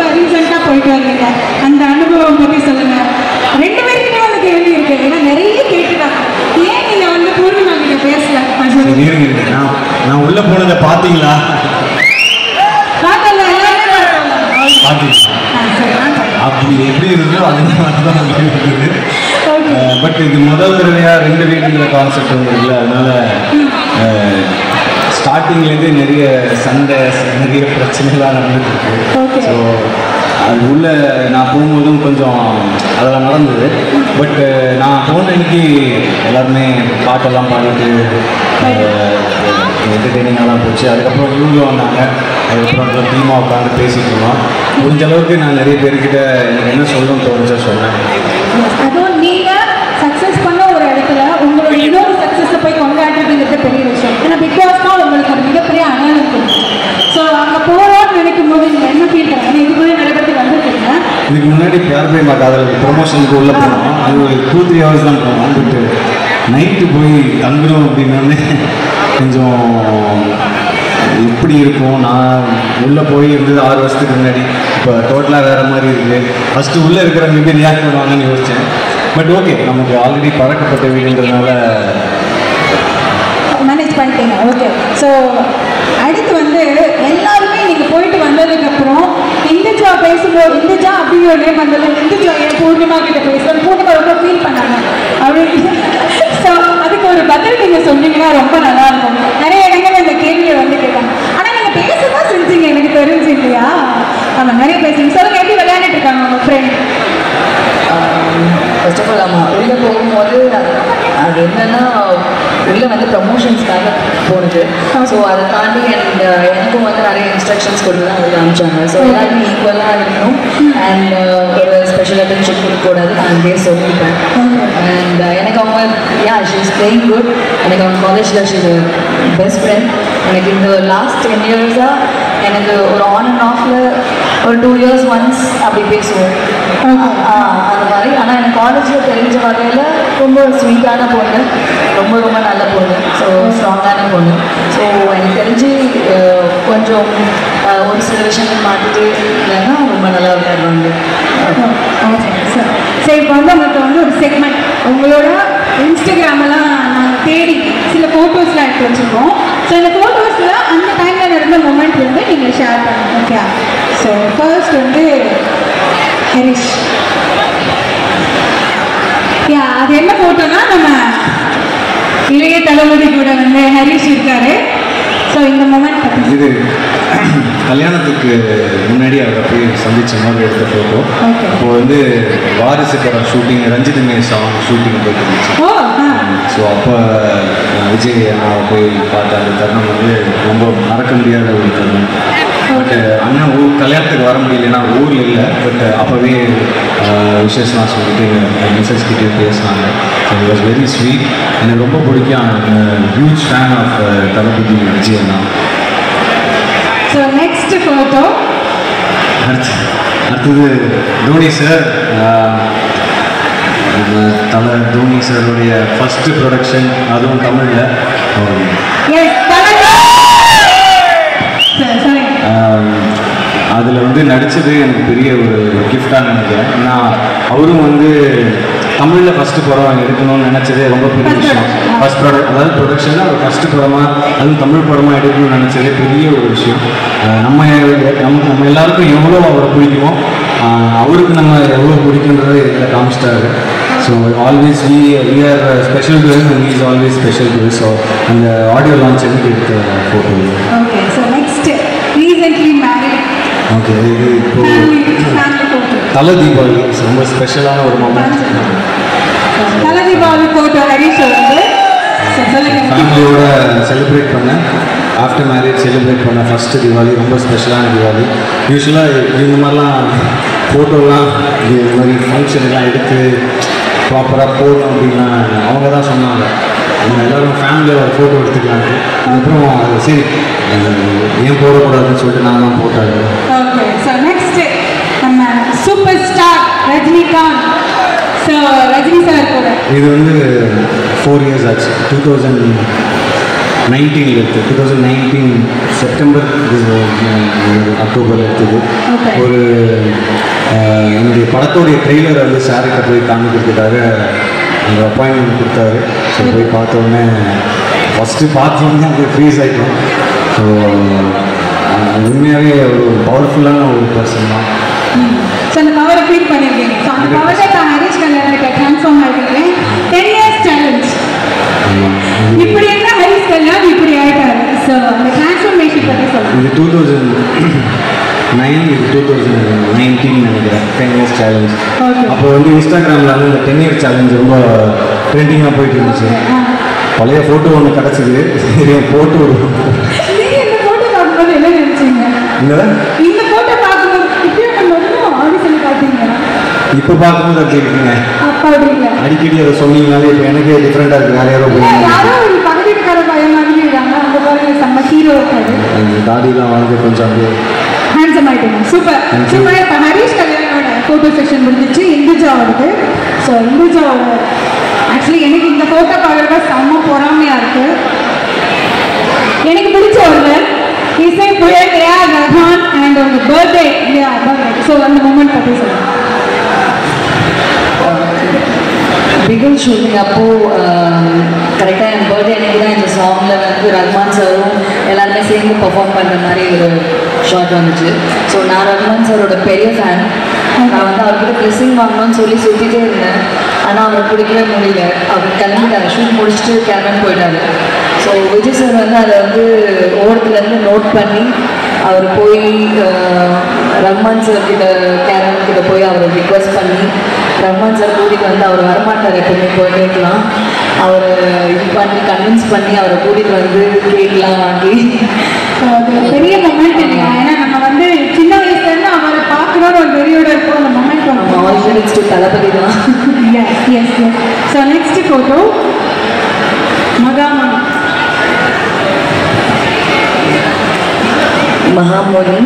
ரீசெண்டாக போயிட்டு வந்தீங்க அந்த அனுபவம் பற்றி சொல்லுங்க ரெண்டு பேருக்குமே அந்த கேள்வி இருக்கு ஏன்னா நிறைய கேட்டுட்டாங்க ஏன் நீங்க வந்து பூர்ணிமா கிட்ட பேசல அது சரி, சொல்லுங்க. இருங்க இருங்க. நான் நான் உள்ள போனதை பார்த்தீங்களா பார்த்தோம்ல, எல்லாருமே பார்த்தோம்ல. பார்த்தீங்களா ஆ, சரி, நான் பார்த்தேன். அப்படி எப்படி இருந்தோ அதே மாதிரி தான் உங்களுக்கு இருந்தது Okay. பட் இது முதல் தடவையா ரெண்டு வீடுங்கிற கான்செப்ட் வந்துருக்குல்ல அதனால ஸ்டார்டிங்லேருந்தே நிறைய சண்டை நிறைய பிரச்சனைலாம் நடந்துட்டு Okay. ஸோ அது உள்ள நான் போகும்போதும் கொஞ்சம் அதெல்லாம் நடந்தது பட் நான் போன அன்னைக்கு எல்லாருமே பாட்டெல்லாம் பாடிட்டு என்டர்டெய்னிங்காக போச்சு அதுக்கப்புறம் இவங்க வந்தாங்க அதுக்கப்புறம் டீமாக உட்காந்து பேசிட்டு இருந்தோம் முடிஞ்ச அளவுக்கு நான் நிறைய பேர்கிட்ட எனக்கு என்ன சொல்லணும்னு தோணுச்சா சொன்னேன் அதுவும் நீங்க சக்சஸ் பண்ண ஒரு இடத்துல உங்களோட இன்னொரு சக்சஸை போய் கொண்டாடுறதுங்கிறது பெரிய விஷயம் ஏன்னா பிக் பாஸ் தான் உங்களுக்கு ஒரு மிகப்பெரிய அனலம் கொடுக்கும் ஸோ அங்கே போகலாம்னு நினைக்கும் போது நீங்கள் என்ன ஃபீல் பண்ணுங்க இதுக்குள்ளே நிறைய பேருக்கு வந்துருக்கீங்க இதுக்கு முன்னாடி பியார் பை காதல் ப்ரொமோஷனுக்கு உள்ளே போனோம் அது ஒரு டூ த்ரீ ஹவர்ஸ் தான் போனோம் பட் நைட்டு போய் தங்குறோம் அப்படின்னோடனே கொஞ்சம் எப்படி இருக்கும் நான் உள்ளே போய் இருந்தது ஆறு வருஷத்துக்கு முன்னாடி இப்போ டோட்டலாக வேறு மாதிரி இருக்குது ஃபஸ்ட்டு உள்ளே இருக்கிறவங்க எப்படி ரியாக்ட் பண்ணுவாங்கன்னு யோசித்தேன் பட் ஓகே நமக்கு ஆல்ரெடி பழக்கப்பட்ட வீடுன்றதுனால மேனேஜ் பண்ணிட்டீங்க ஓகே ஸோ அடுத்து வந்து எல்லாருமே நீங்கள் போயிட்டு வந்ததுக்கப்புறம் இந்துஜா பேசும்போது இந்துஜா அப்படிங்கிற ஒரு நேம் வந்தது இந்துஜா ஏன் பூர்ணிமா கிட்ட பேசுகிறேன் பூர்ணிமா ரொம்ப ஃபீல் பண்ணாங்க அப்படின்னு ஸோ அதுக்கு ஒரு பதில் நீங்கள் சொன்னீங்கன்னா ரொம்ப நல்லா இருக்கும் நிறைய இடங்கள்ல இந்த கேள்வியை வந்து கேட்பாங்க ஆனால் நீங்கள் பேச தான் செஞ்சீங்க எனக்கு தெரிஞ்சு இல்லையா ஆமாம் நிறைய பேசுங்க சொல்லுங்க எப்படி விளையாண்டுட்டு இருக்காங்க உங்கள் ஃப்ரெண்ட் ஃபர்ஸ்ட் ஆஃப் ஆல் ஆமாம் உள்ளே போகும்போது அது என்னன்னா உள்ளே வந்து ப்ரமோஷன்ஸ்க்காக போனது ஸோ அதை தாண்டி அண்ட் எனக்கும் வந்து நிறைய இன்ஸ்ட்ரக்ஷன்ஸ் கொடுத்து தான் வந்து அனுப்பிச்சாங்க ஸோ எல்லாருமே ஈக்குவலாக இருக்கணும் அண்ட் ஒரு ஸ்பெஷல் அட்டென்ஷன் கொடுக்கக்கூடாது நான் அங்கேயே சொல்லியிருப்பேன் அண்ட் எனக்கு அவங்க yeah she is playing good எனக்கு அவங்க காலேஜில் ஷீ பெஸ்ட் ஃப்ரெண்ட் எனக்கு இந்த லாஸ்ட் டென் இயர்ஸாக எனக்கு ஒரு ஆன் அண்ட் ஆஃப்ல ஒரு டூ இயர்ஸ் ஒன்ஸ் அப்படி பேசுவோம் ஆ, அந்த மாதிரி ஆனால் எனக்கு காலேஜில் தெரிஞ்ச வகையில் ரொம்ப ஸ்வீட்டான பொண்ணு ரொம்ப ரொம்ப நல்ல பொண்ணு ஸோ ஸ்ட்ராங்கான பொண்ணு ஸோ எனக்கு தெரிஞ்சு அஹ், கொஞ்சம் அஹ், ஒரு சில விஷயங்கள் மாற்றிட்டு இல்லைன்னா ரொம்ப நல்லா விளையாடுவாங்க ஓகே சார் சரி இப்போ வந்து உங்களுக்கு வந்து ஒரு செக்மெண்ட் உங்களோட இன்ஸ்டாகிராமெல்லாம் நாங்கள் தேடி சில ஃபோட்டோஸ்லாம் எடுத்து வச்சுருக்கோம் ஸோ இந்த ஃபோட்டோஸில் அந்த டைமில் நடந்த மூமெண்ட் வந்து நீங்கள் ஷேர் பண்ணுங்க ஓகே ஸோ ஃபர்ஸ்ட் வந்து ஹரிஷ் யா அது என்ன ஃபோட்டோனா நம்ம இளைய தளபதி கூட வந்து ஹரிஷ் இருக்காரு ஸோ இந்த மூமெண்ட் பற்றி இது கல்யாணத்துக்கு முன்னாடி அவரை போய் சந்திச்ச மாதிரி எடுத்த ஃபோட்டோ Okay. அப்போ வந்து வாரிசு படம் shooting Ranjithame song shooting போயிட்டு இருந்துச்சு ஓ ஆ ஸோ அப்போ விஜய் நான் போய் பார்த்த அந்த தருணம் வந்து ரொம்ப மறக்க முடியாத ஒரு தருணம் பட் அண்ணன் ஊர் கல்யாணத்துக்கு வர முடியலன்னா ஊரில் இல்லை பட் அப்போவே விஷயஸ்லாம் சொல்லிட்டு மிஸ்ஸஸ் கிட்டே பேசினாங்க so it was very sweet எனக்கு ரொம்ப பிடிக்கும் huge fan of Thalapathy Vijay அண்ணா ஸோ நெக்ஸ்ட் ஃபோட்டோ அடுத்து அடுத்தது தோனி சார் தலை தோனி சாருடைய ஃபஸ்ட்டு ப்ரொடக்ஷன் அதுவும் தமிழில் எஸ் தலைவர் சரி சொல்லுங்க அதில் வந்து நடித்தது எனக்கு பெரிய ஒரு கிஃப்டாக நினைக்கிறேன் ஏன்னா அவரும் வந்து தமிழில் ஃபஸ்ட்டு படம் எடுக்கணும்னு நினச்சதே ரொம்ப பெரிய First விஷயம் production. ஃபஸ்ட் ப்ராடக்ட் அதாவது ப்ரொடக்ஷனில் அவர் ஃபஸ்ட்டு படமாக அதுவும் தமிழ் படமாக எடுக்கணும்னு நினச்சதே பெரிய ஒரு விஷயம் அஹ் நம்ம நம்ம நம்ம எல்லாருக்கும் எவ்வளோ அவரை பிடிக்குமோ அஹ் அவருக்கு நம்ம எவ்வளோ பிடிக்குன்றதை இதில் காமிச்சிட்டாரு so always we we are special to and is always special to so அந்த ஆடியோ லான்ச் எனக்கு எடுத்த photo okay so next recently married okay இது இப்போ ஃபேமிலி ஃபேமிலி ஃபோட்டோ தலை தீபாவளி ரொம்ப ஸ்பெஷலான ஒரு மொமெண்ட் தலை தீபாவளி ஃபோட்டோ ஹரிஷ் வந்து So, சொல்லுங்க ஃபேமிலியோட செலிப்ரேட் பண்ணேன் ஆஃப்டர் மேரேஜ் செலிப்ரேட் பண்ண ஃபஸ்ட்டு தீபாவளி ரொம்ப ஸ்பெஷலான தீபாவளி யூஸ்வலாக இந்த மாதிரிலாம் ஃபோட்டோலாம் இது மாதிரி ஃபங்க்ஷன்லாம் எடுத்து ப்ராப்பராக போடணும் அப்படின்னா அவங்க தான் சொன்னாங்க நம்ம எல்லோரும் ஃபேமிலியோட ஃபோட்டோ எடுத்துக்கலான்ட்டு அதுக்கப்புறம் அது சரி அஹ் ஏன் போடக்கூடாதுன்னு சொல்லிட்டு நான் தான் போட்டாங்க ஓகே ஸோ நெக்ஸ்ட் நம்ம super star Rajinikanth so Rajini sir கூட இது வந்து ஃபோர் இயர்ஸ் ஆச்சு டூ தௌசண்ட் நைன்டீனில் எடுத்தது two thousand nineteen September October எடுத்தது Okay. ஒரு அஹ், என்னுடைய படத்தோடைய ட்ரெய்லரை வந்து சார்கிட்ட போய் காமிக்கிறதுக்காக ஒரு அப்பாயின்மெண்ட் கொடுத்தாரு ஸோ போய் பார்த்த உடனே ஃபஸ்ட்டு பார்த்த உடனே அப்படியே ஃப்ரீஸ் ஆகிட்டோம் ஸோ உண்மையாகவே ஒரு பவர்ஃபுல்லான ஒரு பர்சன் தான் ஸோ அந்த பவரை ஃபீல் பண்ணியிருக்கீங்க ஸோ அந்த பவரை தான் ஹரிஷ் கல்யாணுக்கு ட்ரான்ஸ்ஃபார்ம் ஆகிருக்கீங்க டென் இயர்ஸ் சேலஞ்ச் ஆமாம் இப்படி இருந்தா ஹரிஷ் கல்யாண் இப்படி ஆயிட்டாரு ஸோ அந்த டிரான்ஸ்ஃபர்மேஷன் பற்றி சொல்லுங்க இது டூ தௌசண்ட் நைன் இது டூ தௌசண்ட் நைன்டீன் நினைக்கிறேன் டென் இயர்ஸ் சேலஞ்ச் Okay. அப்போ வந்து இன்ஸ்டாகிராமில் வந்து இந்த டென் இயர்ஸ் சேலஞ்ச் ரொம்ப ட்ரெண்டிங்காக போயிட்டு இருந்துச்சு பழைய ஃபோட்டோ ஒன்று கிடச்சிது சரி போட்டு நீங்க இந்த போட்டோ பார்க்கும்போது என்ன நினைச்சீங்க என்னதான் இந்த போட்டோ பார்க்கும்போது இப்பயும் நம்ம வந்து ஆடிஷன் பார்த்தீங்க இப்போ பார்க்கும்போது அப்படி இருக்குங்க அப்பா அப்படி இல்லை அடிக்கடி அதை சொன்னீங்கனாலே இப்போ எனக்கே டிஃப்ரெண்ட்டாக இருக்குது வேற யாரோ இல்ல, போய் யாரோ ஒரு பக்கத்துக்கார பையன் மாதிரி இருக்காங்க அந்த பாருங்க செம்ம ஹீரோ இருக்காரு அந்த தாடிலாம் வந்து கொஞ்சம் அப்படியே ஹேண்ட்ஸம் ஆயிட்டீங்க சூப்பர் Thank you. சூப்பர் இப்போ ஹரிஷ் கல்யாணோட ஃபோட்டோ செஷன் முடிஞ்சிச்சு இந்துஜாவோடது ஸோ இந்துஜாவோட ஆக்சுவலி எனக்கு இந்த ஃபோட்டோ பார்க்குறப்ப செம்ம பொறாமையாக இருக்கு எனக்கு பிடிச்ச ஒருவர் இசை புயல் ஏ ஆர் ரஹ்மான் அண்ட் உங்க பர்த்டே இல்லையா பர்த்டே ஸோ அந்த மூமெண்ட் பற்றி சொல்லுங்க பிகில் ஷூட்டிங் அப்போது கரெக்டாக என் பர்த்டே அன்னைக்கு தான் இந்த சாங்கில் வந்து ரஹ்மான் சாரும் எல்லாருமே சேர்ந்து பெர்ஃபார்ம் பண்ணுற மாதிரி ஒரு ஷாட் வந்துச்சு ஸோ நான் ரஹ்மான் சாரோட பெரிய ஃபேன் நான் வந்து அவர்கிட்ட ப்ளெஸ்ஸிங் வாங்கணும்னு சொல்லி சுற்றிட்டே இருந்தேன் ஆனால் அவரை பிடிக்கவே முடியல அவர் கிளம்பிட்டார் ஷூட் முடிச்சுட்டு கிளம்பி போயிட்டாரு ஸோ விஜய் சார் வந்து அதை வந்து ஓரத்துலேருந்து நோட் பண்ணி அவர் போய் அஹ், ரஹ்மான் சார் கிட்ட கேரன் கிட்ட போய் அவரை ரிக்வஸ்ட் பண்ணி ரஹ்மான் சார் கூட்டிகிட்டு வந்து அவர் வரமாட்டார் எப்பவுமே போயிட்டுலாம் அவரை இது பண்ணி கன்வின்ஸ் பண்ணி அவரை கூட்டிகிட்டு வந்து கேக்லாம் வாங்கி ஸோ அது ஒரு பெரிய மொமெண்ட் இல்லையா ஏன்னா நம்ம வந்து சின்ன வயசுலேருந்து அவரை பார்க்கணும்னு ஒரு வெறியோட இருக்கும் அந்த மொமெண்ட் நம்ம ஆல் கிரெடிட்ஸ் டு தளபதி தான் yes yes yes so next photo Magamuni Magamuni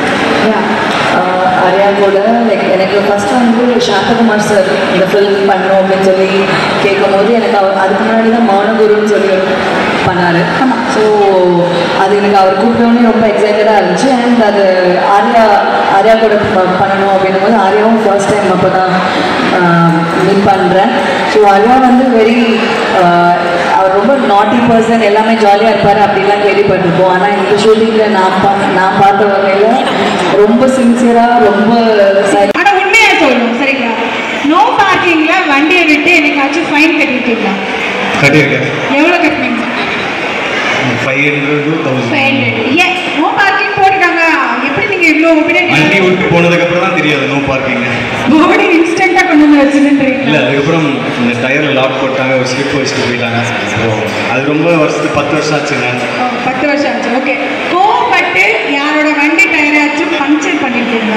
ஆஹ் ஆர்யா கூட லைக் எனக்கு ஃபர்ஸ்ட் வந்து சாந்தகுமார் சார் இந்த ஃபில்ம் பண்ணணும் அப்படின்னு சொல்லி கேட்கும்போது எனக்கு அவர் அதுக்கு முன்னாடி தான் மௌனகுருன்னு சொல்லி பண்ணார் ஸோ அது எனக்கு அவர் கூப்பிட்டோன்னே ரொம்ப எக்ஸைட்டடாக இருந்துச்சு அண்ட் அது ஆர்யா ஆர்யா கூட ப- பண்ணணும் அப்படின்னும் போது ஆர்யாவும் ஃபர்ஸ்ட் டைம் அப்போ தான் மீட் பண்ணுறேன் ஸோ ஆர்யா வந்து வெரி அவர் ரொம்ப நாட்டி பர்சன் எல்லாமே ஜாலியாக இருப்பார் அப்படிலாம் கேள்விப்பட்டிருப்போம் ஆனால் இந்த ஷூட்டிங்கில் நான் பா நான் பார்த்த வகையில் ரொம்ப சின்சியராக ரொம்ப சரி ஆனால் உண்மையாக சொல்லணும் சரிங்களா நோ பார்க்கிங்ல வண்டியை விட்டு என்னைக்காச்சும் ஃபைன் கட்டிருக்கீங்களா கட்டியிருக்கேன் எவ்வளோ கட்டினீங்க five hundred two thousand fine ஏன் நோ பார்க்கிங் போட்டுருக்காங்க எப்படி நீங்கள் இவ்வளோ வண்டி ஒப்பீனியன் விட்டு போனதுக்கப்புறம் தான் தெரியாது நோ பார்க்கிங் பாடி இன்ஸ்டண்ட்டாக கொண்டு வந்து வச்சுருன்றீங்களா இல்லை அதுக்கப்புறம் இந்த டயரில் லாக் போட்டாங்க ஒரு ஸ்லிப் வச்சுட்டு போயிட்டாங்க ஸோ அது ரொம்ப வருஷத்துக்கு பத்து வருஷம் ஆச்சுங்க ஓ, பத்து வருஷம் ஆச்சு ஓகே கோவப்பட்டு யாரோட வண்டி டயராச்சும் பஞ்சர் பண்ணிருக்கீங்க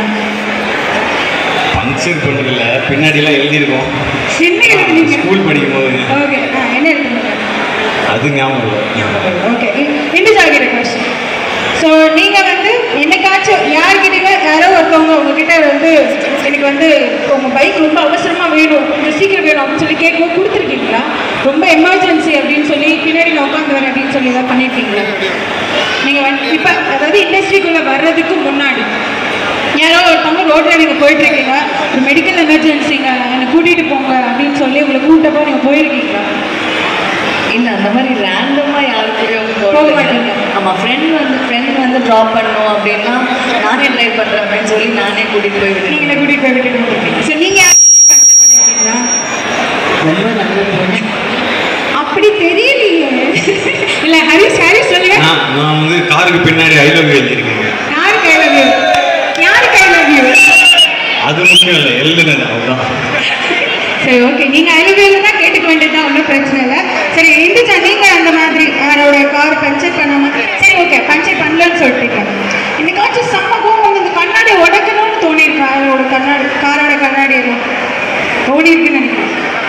பஞ்சர் பண்ணதில்ல பின்னாடிலாம் எழுதியிருக்கோம் என்ன எழுதுனீங்க ஸ்கூல் படிக்கும் போது ஓகே என்ன எழுதுனீங்க அது ஞாபகம் இல்லை ஓகே இண்டிஜாகிற கொஸ்டின் ஸோ நீங்கள் வந்து என்னைக்காச்சும் யார்கிட்டயுமே யாரோ ஒருத்தவங்க உங்ககிட்ட வந்து எனக்கு வந்து உங்கள் பைக் ரொம்ப அவசரமாக வேணும் கொஞ்சம் சீக்கிரம் வேணும் அப்படின்னு சொல்லி கேட்கும் கொடுத்துருக்கீங்களா ரொம்ப எமர்ஜென்சி அப்படின்னு சொல்லி பின்னாடி நான் உட்காந்து வரேன் அப்படின்னு சொல்லி ஏதாவது பண்ணியிருக்கீங்களா நீங்கள் வந்து இப்போ அதாவது இண்டஸ்ட்ரிக்குள்ளே வர்றதுக்கு முன்னாடி யாரோ ஒருத்தவங்க ரோட்டில் நீங்கள் போயிட்டுருக்கீங்க ஒரு மெடிக்கல் எமர்ஜென்சிங்க என்னை கூட்டிகிட்டு போங்க அப்படின்னு சொல்லி உங்களை கூட்டப்போ நீங்கள் போயிருக்கீங்களா இல்லை அந்த மாதிரி ரேண்டமாக யாருக்கூடயும் போக மாட்டீங்க. ஆமாம் ஃப்ரெண்ட் வந்து ஃப்ரெண்ட் வந்து ட்ராப் பண்ணணும் அப்படின்னா நானே ட்ரை பண்ணுறேன் அப்படின்னு சொல்லி நானே கூட்டிகிட்டு போய் விடுவேன் நீங்களே கூட்டிகிட்டு போய் விட்டுட்டு வந்துருக்கீங்க ஸோ நீங்கள் பண்ணியிருக்கீங்களா ரொம்ப நல்ல அப்படி தெரியலையே இல்ல ஹரிஷ் ஹரிஷ் சொல்லுங்க நான் நான் வந்து காருக்கு பின்னாடி ஐ லவ் எழுதியிருக்கேங்க யாரு கை லவ் யூ யாரு கை லவ் யூ அது முக்கியம் இல்லை எழுதுனது அதுதான் சரி ஓகே நீங்க ஐ லவ் யூ தான் கேட்டுக்க வேண்டியதுதான் ஒன்றும் பிரச்சனை இல்லை சரி இந்துச்சா நீங்க அந்த மாதிரி யாரோட கார் பஞ்சர் பண்ணாம சரி ஓகே பஞ்சர் பண்ணலன்னு சொல்லிட்டீங்க இன்னைக்காச்சும் செம்ம கோவம் இந்த கண்ணாடி உடைக்கணும்னு தோணிருக்கு அவரோட கண்ணாடி காரோட கண்ணாடி எல்லாம் தோணி இருக்குன்னு நினைக்கிறேன்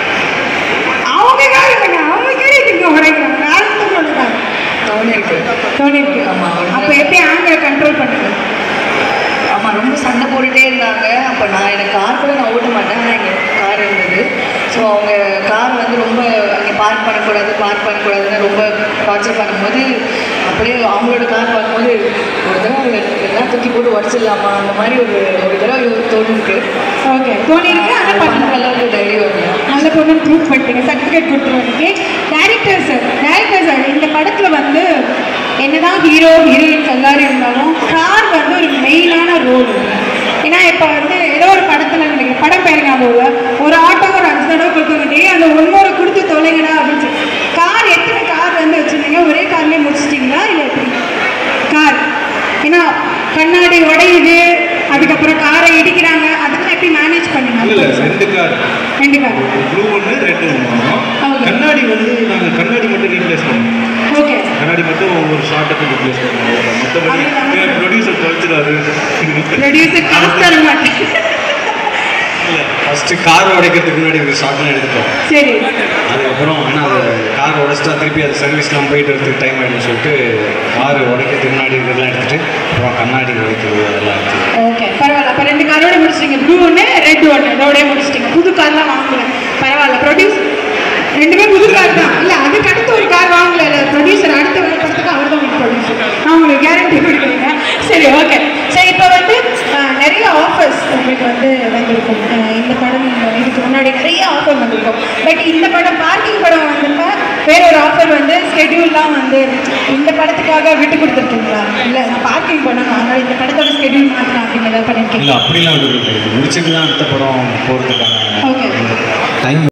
அவங்க கார் இல்லைங்க அவங்க கார் இதுங்க உடைக்கிறாங்க யாரும் உடைக்கிறாங்க தோணிருக்கு தோணி இருக்கு ஆமா, அவங்க- அப்போ எப்படி ஆங்கில கண்ட்ரோல் பண்ணுங்க ஆமாம் ரொம்ப சண்டை போட்டுட்டே இருந்தாங்க அப்போ நான் எனக்கு கார் கூட நான் ஓட்ட மாட்டேன் ஆனால் எங்கள் கார் இருந்தது ஸோ அவங்க கார் வந்து ரொம்ப அங்கே பார்க் பண்ணக்கூடாது பார்க் பண்ணக்கூடாதுன்னு ரொம்ப டார்ச்சர் பண்ணும்போது அப்படியே அவங்களோட கார் பார்க்கும்போது ஒரு தடவை எல்லாம் தூக்கி போட்டு உடச்சிடலாமா அந்த மாதிரி ஒரு ஒரு தடவை தோணுருக்கு ஓகே தோணிருக்கு ஆனால் அந்த பண்ணல அளவுக்கு தைரியம் இல்லை நல்ல பொண்ணு ப்ரூவ் பண்ணிட்டீங்க சர்டிஃபிகேட் கொடுத்துருவாங்க டேரக்டர் சார் டேரக்டர் சார் இந்த படத்தில் வந்து என்னதான் ஹீரோ ஹீரோயின்ஸ் எல்லாரும் இருந்தாலும் கார் வந்து ஒரு மெயினான ரோல் ஏன்னா இப்போ வந்து ஏதோ ஒரு படத்தில் நினைக்கிறேன் படம் பேர் ஞாபகம் இல்ல. ஒரு ஆட்டோ ஒரு அஞ்சு தடவை கொடுத்துக்கிட்டே அந்த ஒன்னொரு கொடுத்து தொலைங்கடா அப்படின்னு சொல்லி கார் எத்தனை கார் வந்து வச்சுருந்தீங்க ஒரே கார்லேயே முடிச்சிட்டிங்களா இல்லை எப்படி கார் ஏன்னா கண்ணாடி உடையுது அதுக்கப்புறம் காரை இடிக்கிறாங்க அதுக்கு எப்படி மேனேஜ் இல்ல பண்ணீங்க இல்ல ரெண்டு கார் ரெண்டு கார் ப்ளூ ஒன்று ரெட் ஒன்று வாங்கினோம் Okay. கண்ணாடி வந்து நாங்கள் கண்ணாடி மட்டும் ரீப்ளேஸ் பண்ணோம் ஓகே கண்ணாடி மட்டும் ஒவ்வொரு ஷார்ட்டுக்கும் ரீப்ளேஸ் பண்ணுவோம் மற்றபடி ப்ரொடியூசர் தொலைச்சிடாரு ப்ரொடியூசர் காசு தர மாட்டேன் இல்லை ஃபஸ்ட்டு கார் உடைக்கிறதுக்கு முன்னாடி ஒரு ஷார்ட்லாம் எடுத்துட்டோம் சரி அதுக்கப்புறம் ஆனால் அது கார் உடைச்சிட்டா திருப்பி அது சர்வீஸ்லாம் போயிட்டு வரதுக்கு டைம் ஆகிடும்னு சொல்லிட்டு கார் உடைக்கிறதுக்கு முன்னாடி இருக்கிறதெல்லாம் எடுத்துட்டு அப்புறம் கண்ணாடி உடைக்கிறது அதெல்லாம் எடுத்து ஓகே பரவாயில்ல அப்போ ரெண்டு காரோட முடிச்சிட்டீங்க ப்ளூ ஒன்று ரெட் ஒன்று இதோடய முடிச்சிட்டீங்க புது கார்லாம் வாங்கல பரவாயில்ல ப்ரொடியூஸ் ரெண்டுமே புது கார் தான் இல்லை அதுக்கு அடுத்து ஒரு கார் வாங்கல ப்ரொடியூசர் அடுத்த ஒரு படத்துக்கு அவர் தான் ப்ரொடியூசர் நான் உங்களுக்கு கேரண்டி கொடுக்குறீங்க சரி ஓகே சரி இப்போ வந்து அஹ், நிறைய ஆஃபர்ஸ் உங்களுக்கு வந்து வந்திருக்கும் அஹ், இந்த படம் இதுக்கு முன்னாடி நிறைய ஆஃபர் வந்திருக்கும் பட் இந்த படம் பார்க்கிங் படம் வந்தப்ப வேற ஒரு ஆஃபர் வந்து ஸ்கெடியூல்லாம் வந்து இந்த படத்துக்காக விட்டு கொடுத்துருக்கீங்களா இல்லை நான் பார்க்கிங் பண்ணணும் அதனால இந்த படத்தோட ஸ்கெடியூல் மாற்றலாம் அப்படின்னு ஏதாவது பண்ணியிருக்கீங்க இல்லை அப்படிலாம் விடுறது முடிச்சுட்டு தான் அடுத்த படம் போகிறதுக்கான ஓகே